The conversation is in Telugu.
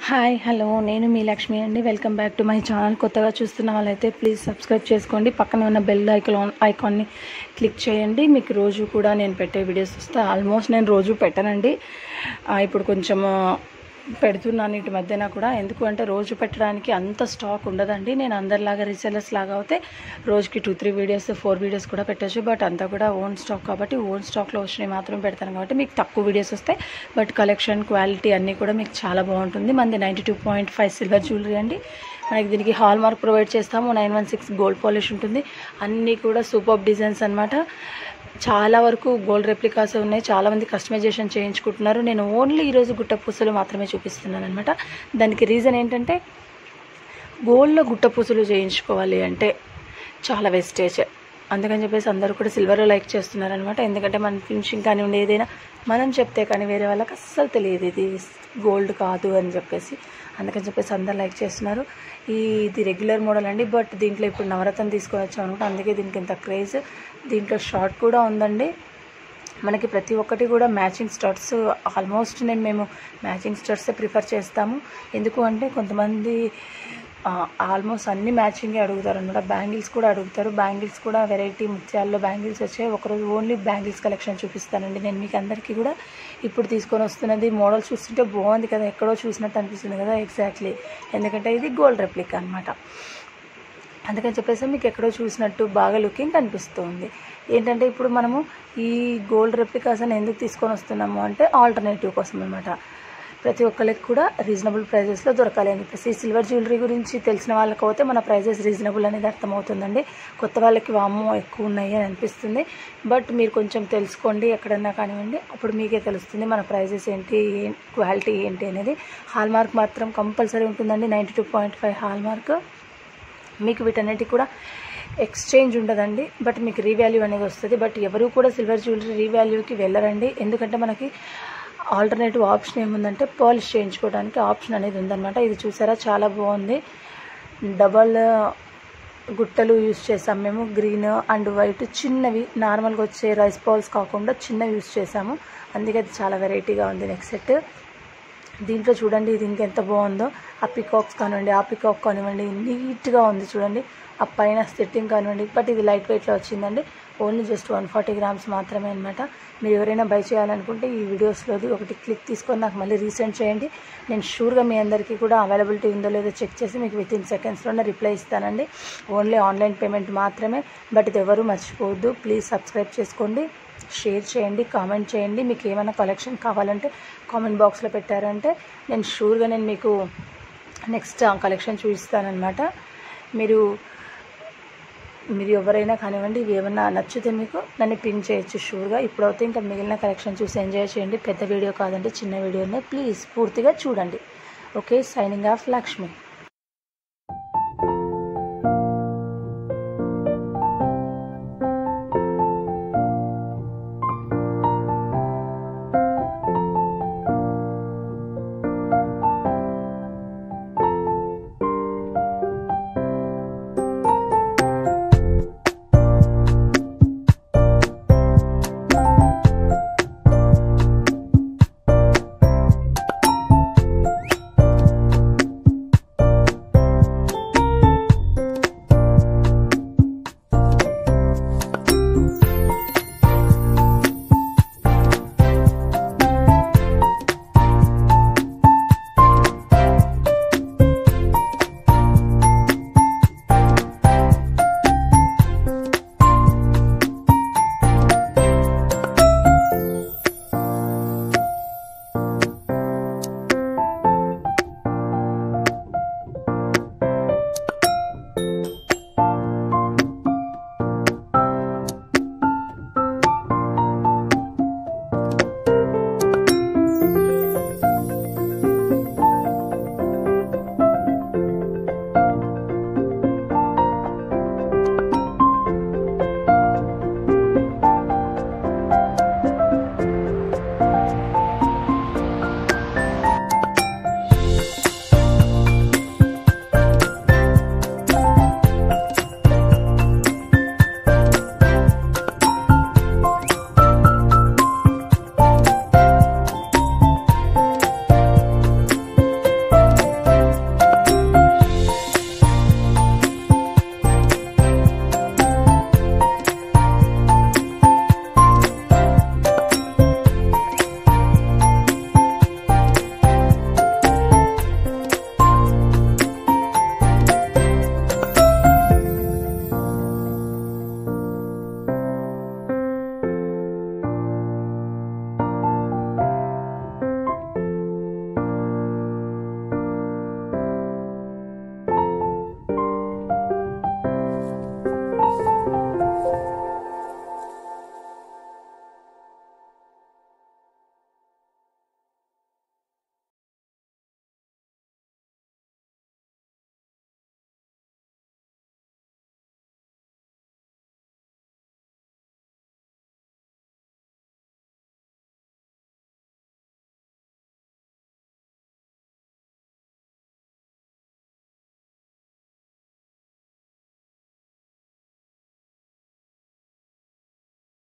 హాయ్ హలో నేను మీ లక్ష్మి అండి welcome back to my channel కొత్తగా చూస్తున్న వాళ్ళైతే ప్లీజ్ సబ్స్క్రైబ్ చేసుకోండి పక్కన ఉన్న బెల్ ఐకాన్ ఐకాన్ని క్లిక్ చేయండి మీకు రోజు కూడా నేను పెట్టే వీడియోస్ వస్తే ఆల్మోస్ట్ నేను రోజు పెట్టనండి ఆ, ఇప్పుడు కొంచెం పెడుతున్నాను ఇటు మధ్యన కూడా ఎందుకు అంటే రోజు పెట్టడానికి అంత స్టాక్ ఉండదండి నేను అందరిలాగా రీసెలర్స్ లాగా అయితే రోజుకి two three videos four videos కూడా పెట్టచ్చు బట్ అంతా కూడా ఓన్ స్టాక్ కాబట్టి ఓన్ స్టాక్లో వచ్చినవి మాత్రం పెడతాను కాబట్టి మీకు తక్కువ వీడియోస్ వస్తాయి బట్ కలెక్షన్ క్వాలిటీ అన్నీ కూడా మీకు చాలా బాగుంటుంది మనది ninety two point five silver jewellery అండి మనకి దీనికి హాల్ మార్క్ ప్రొవైడ్ చేస్తాము nine one six gold polish ఉంటుంది అన్నీ కూడా సూపర్ డిజైన్స్ అన్నమాట చాలా వరకు గోల్డ్ రెప్లికాస్ ఉన్నాయి చాలామంది కస్టమైజేషన్ చేయించుకుంటున్నారు నేను ఓన్లీ ఈరోజు గుట్ట పూసలు మాత్రమే చూపిస్తున్నాను అనమాట దానికి రీజన్ ఏంటంటే గోల్డ్లో గుట్ట పూసలు చేయించుకోవాలి అంటే చాలా వేస్టేజ్ అందుకని చెప్పేసి అందరూ కూడా సిల్వర్ లైక్ చేస్తున్నారు అనమాట ఎందుకంటే మన ఫినిషింగ్ కానివ్వండి ఏదైనా మనం చెప్తే కానీ వేరే వాళ్ళకి అస్సలు తెలియదు ఇది గోల్డ్ కాదు అని చెప్పేసి అందుకని చెప్పేసి అందరు లైక్ చేస్తున్నారు ఈ ఇది రెగ్యులర్ మోడల్ అండి బట్ దీంట్లో ఇప్పుడు నవరత్నం తీసుకొని వచ్చాం అనమాట అందుకే దీనికి ఇంత క్రేజ్ దీంట్లో షార్ట్ కూడా ఉందండి మనకి ప్రతి ఒక్కటి కూడా మ్యాచింగ్ స్టడ్స్ ఆల్మోస్ట్ నేను మేము మ్యాచింగ్ స్టడ్సే ప్రిఫర్ చేస్తాము ఎందుకు అంటే కొంతమంది ఆల్మోస్ట్ అన్ని మ్యాచింగే అడుగుతారు అనమాట బ్యాంగిల్స్ కూడా అడుగుతారు బ్యాంగిల్స్ కూడా వెరైటీ ముత్యాల్లో బ్యాంగిల్స్ వచ్చాయి ఒకరోజు ఓన్లీ బ్యాంగిల్స్ కలెక్షన్ చూపిస్తానండి నేను మీకు అందరికీ కూడా ఇప్పుడు తీసుకొని వస్తున్నది మోడల్ చూస్తుంటే బాగుంది కదా ఎక్కడో చూసినట్టు అనిపిస్తుంది కదా ఎగ్జాక్ట్లీ ఎందుకంటే ఇది గోల్డ్ రెప్లిక్ అనమాట అందుకని చెప్పేసి మీకు ఎక్కడో చూసినట్టు బాగా లుకింగ్ కనిపిస్తుంది ఏంటంటే ఇప్పుడు మనము ఈ గోల్డ్ రెప్లికాస్ అని ఎందుకు తీసుకొని వస్తున్నాము అంటే ఆల్టర్నేటివ్ కోసం అనమాట ప్రతి ఒక్కరికి కూడా రీజనబుల్ ప్రైజెస్లో దొరకాలి అని చెప్పేసి ఈ సిల్వర్ జ్యువెలరీ గురించి తెలిసిన వాళ్ళకి అయితే మన ప్రైజెస్ రీజనబుల్ అనేది అర్థమవుతుందండి కొత్త వాళ్ళకి వామ్మో ఎక్కువ ఉన్నాయి అని అనిపిస్తుంది బట్ మీరు కొంచెం తెలుసుకోండి ఎక్కడన్నా కానివ్వండి అప్పుడు మీకే తెలుస్తుంది మన ప్రైజెస్ ఏంటి క్వాలిటీ ఏంటి అనేది హాల్ మార్క్ మాత్రం కంపల్సరీ ఉంటుందండి ninety two point five hallmark మీకు వీటన్నిటి కూడా ఎక్స్చేంజ్ ఉండదండి బట్ మీకు రీవాల్యూ అనేది వస్తుంది బట్ ఎవరు కూడా సిల్వర్ జ్యువెలరీ రీవాల్యూకి వెళ్ళరండి ఎందుకంటే మనకి ఆల్టర్నేటివ్ ఆప్షన్ ఏముందంటే పాలిష్ చేయించుకోవడానికి ఆప్షన్ అనేది ఉందన్నమాట ఇది చూసారా చాలా బాగుంది డబల్ గుట్టలు యూస్ చేసాం మేము గ్రీన్ అండ్ వైట్ చిన్నవి నార్మల్గా వచ్చే రైస్ బాల్స్ కాకుండా చిన్నవి యూస్ చేసాము అందుకే అది చాలా వెరైటీగా ఉంది నెక్స్ట్ సెట్ దీంట్లో చూడండి ఇది ఇంకెంత బాగుందో ఆ పికాక్స్ కానివ్వండి ఆ పికాక్ కానివ్వండి నీట్గా ఉంది చూడండి ఆ పైన సెట్టింగ్ కానివ్వండి బట్ ఇది లైట్ వెయిట్లో వచ్చిందండి only just one forty grams మాత్రమే అనమాట మీరు ఎవరైనా బై చేయాలనుకుంటే ఈ వీడియోస్లోది ఒకటి క్లిక్ తీసుకొని నాకు మళ్ళీ రీసెండ్ చేయండి నేను షూర్గా మీ అందరికీ కూడా అవైలబిలిటీ ఉందో లేదో చెక్ చేసి మీకు విత్ ఇన్ సెకండ్స్లోనే రిప్లై ఇస్తానండి ఓన్లీ ఆన్లైన్ పేమెంట్ మాత్రమే బట్ ఇది ఎవరు మర్చిపోవద్దు ప్లీజ్ సబ్స్క్రైబ్ చేసుకోండి షేర్ చేయండి కామెంట్ చేయండి మీకు ఏమైనా కలెక్షన్ కావాలంటే కామెంట్ బాక్స్లో పెట్టారంటే నేను షూర్గా నేను మీకు నెక్స్ట్ ఆ కలెక్షన్ చూపిస్తానమాట మీరు మీరు ఎవరైనా కానివ్వండి ఇవి ఏమన్నా నచ్చితే మీకు నన్ను పిన్ చేయొచ్చు షూర్గా ఇప్పుడైతే ఇంకా మిగిలిన కలెక్షన్ చూసి ఎంజాయ్ చేయండి పెద్ద వీడియో కాదండి చిన్న వీడియోనే ప్లీజ్ పూర్తిగా చూడండి ఓకే సైనింగ్ ఆఫ్ లక్ష్మి